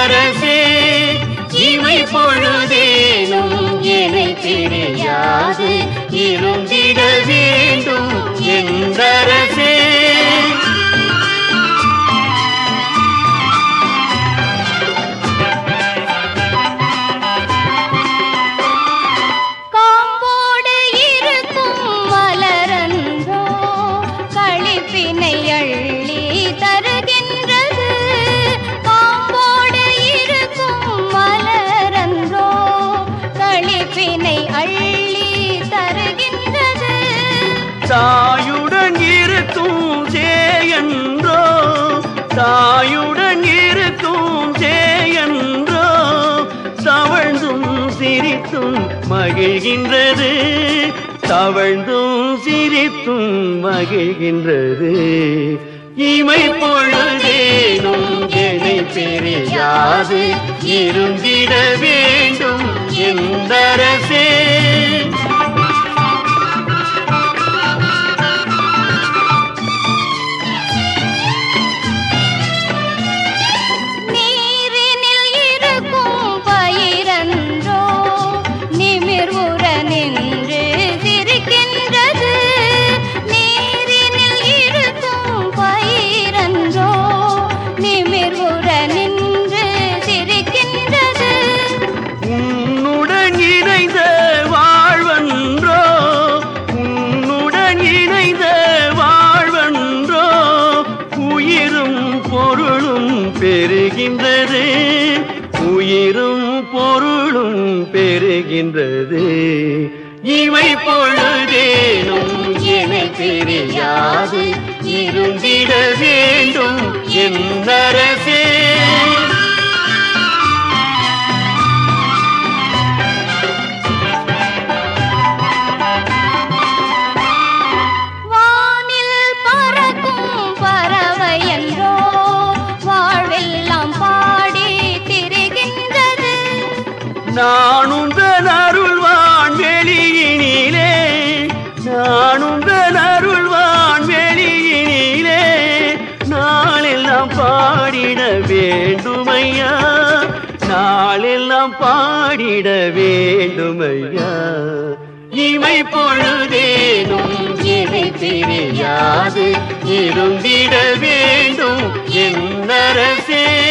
எந்தரசே இமை பொழுதேனும் என்னை தெரியாது இருந்திட வேண்டும் எந்தரசே காம்போடு இருக்கும் மலரன்றோ களிப்பினை அள்ளி தருகின்றது காம்போடு இருக்கும் மலரன்றோ களிப்பினை அள்ளி தருகின்றது தாயுடன் இருக்கும் சேயன்றோ தாயுடன் இருக்கும் சேயன்றோ தவழ்ந்தும் சிரித்தும் மகிழ்கின்றது தவழ்ந்தும் சிரித்தும் மகிழ்கின்றது இமை பொழுதேனும் என்னை பெரியாது இருந்திட வேண்டும் எந்தரசே நீரினில் இருக்கும் பயிரன்றோ நிமிர்வுற நின்று சிரிக்கின்றது நீரினில் இருக்கும் பயிரன்றோ நிமிர்வுற நின்று சிரிக்கின்றது உன்னுடன் இணைந்த வாழ்வன்றோ உன்னுடன் இணைந்த வாழ்வன்றோ உயிரும் பொருளும் பெருகின்றது உயிரும் பொருளும் பெருகின்றது இவை பொழுதேனும் என தெரியாது இருந்திட வேண்டும் என்னரசே வானில் பறக்கும் பறவை என்றோ வாழ்வெல்லாம் பாடி திரிகின்றது நானுந்தன் அருள்வான் வெளியினிலே நானுந்தன் அருள்வான் வெளியினிலே நாளெல்லாம் பாடிட வேண்டுமையா நாளெல்லாம் பாடிட வேண்டுமையா இமை பொழுதேனும் இதை தெரியாது இருந்திட வேண்டும் என்னரசே